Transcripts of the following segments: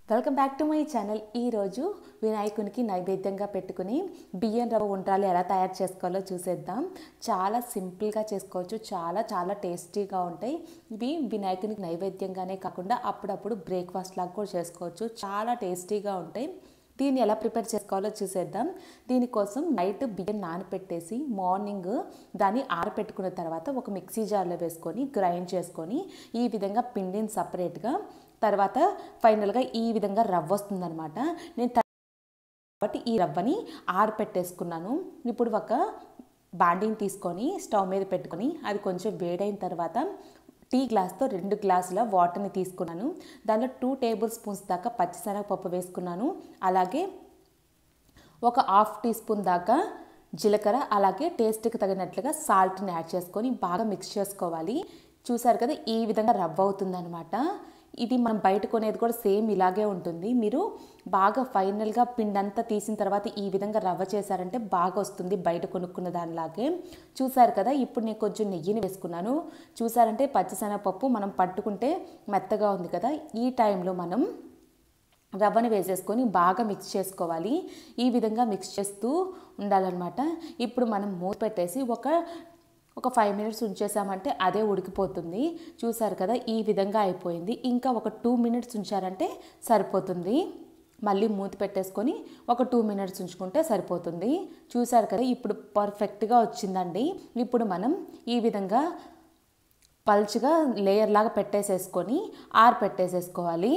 welcome back to my channel ఈరోజు వినాయకునికి నైవేద్యంగా పెట్టుకుని బియ్యం రవ్వ ఉండ్రాలు ఎలా తయారు చేసుకోవాలో చూసేద్దాం చాలా సింపుల్గా చేసుకోవచ్చు చాలా చాలా టేస్టీగా ఉంటాయి ఇవి వినాయకునికి నైవేద్యంగానే కాకుండా అప్పుడప్పుడు బ్రేక్ఫాస్ట్ లాగా కూడా చేసుకోవచ్చు చాలా టేస్టీగా ఉంటాయి దీన్ని ఎలా ప్రిపేర్ చేసుకోవాలో చూసేద్దాం దీనికోసం నైట్ బియ్యం నానపెట్టేసి మార్నింగ్ దాన్ని ఆరపెట్టుకున్న తర్వాత ఒక మిక్సీ జార్లో వేసుకొని గ్రైండ్ చేసుకొని ఈ విధంగా పిండిని సపరేట్గా తర్వాత ఫైనల్గా ఈ విధంగా రవ్వ వస్తుందన్నమాట నేను త- కాబట్టి ఈ రవ్వని ఆరపెట్టేసుకున్నాను ఇప్పుడు ఒక బాండీని తీసుకొని స్టవ్ మీద పెట్టుకొని అది కొంచెం వేడైన తర్వాత టీ గ్లాస్తో రెండు గ్లాసుల వాటర్ని తీసుకున్నాను దానిలో టూ టేబుల్ స్పూన్స్ దాకా పచ్చిశనగపప్పు వేసుకున్నాను అలాగే ఒక హాఫ్ టీ స్పూన్ దాకా జీలకర్ర అలాగే టేస్ట్కి తగినట్లుగా సాల్ట్ని యాడ్ చేసుకొని బాగా మిక్స్ చేసుకోవాలి చూసారు కదా ఈ విధంగా రవ్వ అవుతుందన్నమాట ఇది మనం బయట కొనేది కూడా సేమ్ ఇలాగే ఉంటుంది మీరు బాగా ఫైనల్గా పిండి అంతా తీసిన తర్వాత ఈ విధంగా రవ్వ చేశారంటే బాగా వస్తుంది బయట కొనుక్కున్న దానిలాగే చూసారు కదా ఇప్పుడు నేను కొంచెం నెయ్యిని వేసుకున్నాను చూసారంటే పచ్చిశనగపప్పు మనం పట్టుకుంటే మెత్తగా ఉంది కదా ఈ టైంలో మనం రవ్వను వేసేసుకొని బాగా మిక్స్ చేసుకోవాలి ఈ విధంగా మిక్స్ చేస్తూ ఉండాలన్నమాట ఇప్పుడు మనం మూత పెట్టేసి ఒక ఒక ఫైవ్ మినిట్స్ ఉంచేసామంటే అదే ఉడికిపోతుంది చూసారు కదా ఈ విధంగా అయిపోయింది ఇంకా ఒక టూ మినిట్స్ ఉంచారంటే సరిపోతుంది మళ్ళీ మూత పెట్టేసుకొని ఒక టూ మినిట్స్ ఉంచుకుంటే సరిపోతుంది చూసారు కదా ఇప్పుడు పర్ఫెక్ట్గా వచ్చిందండి ఇప్పుడు మనం ఈ విధంగా పల్చగా లేయర్ లాగా పెట్టేసేసుకొని ఆరు పెట్టేసేసుకోవాలి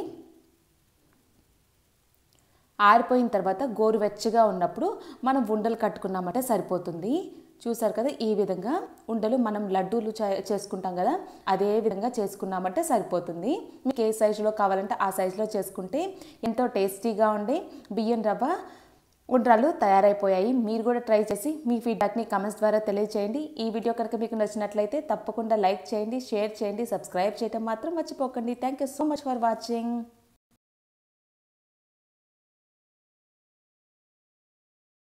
ఆరిపోయిన తర్వాత గోరువెచ్చగా ఉన్నప్పుడు మనం ఉండలు కట్టుకున్నామంటే సరిపోతుంది చూసారు కదా ఈ విధంగా ఉండలు మనం లడ్డూలు చే- చేసుకుంటాం కదా అదే విధంగా చేసుకున్నామంటే సరిపోతుంది మీకు ఏ సైజులో కావాలంటే ఆ సైజులో చేసుకుంటే ఎంతో టేస్టీగా ఉండే బియ్యం రవ్వ ఉండ్రాలు తయారైపోయాయి మీరు కూడా ట్రై చేసి మీ ఫీడ్బ్యాక్ని కమెంట్స్ ద్వారా తెలియచేయండి ఈ వీడియో కనుక మీకు నచ్చినట్లయితే తప్పకుండా లైక్ చేయండి షేర్ చేయండి సబ్స్క్రైబ్ చేయడం మాత్రం మర్చిపోకండి thank you so much for watching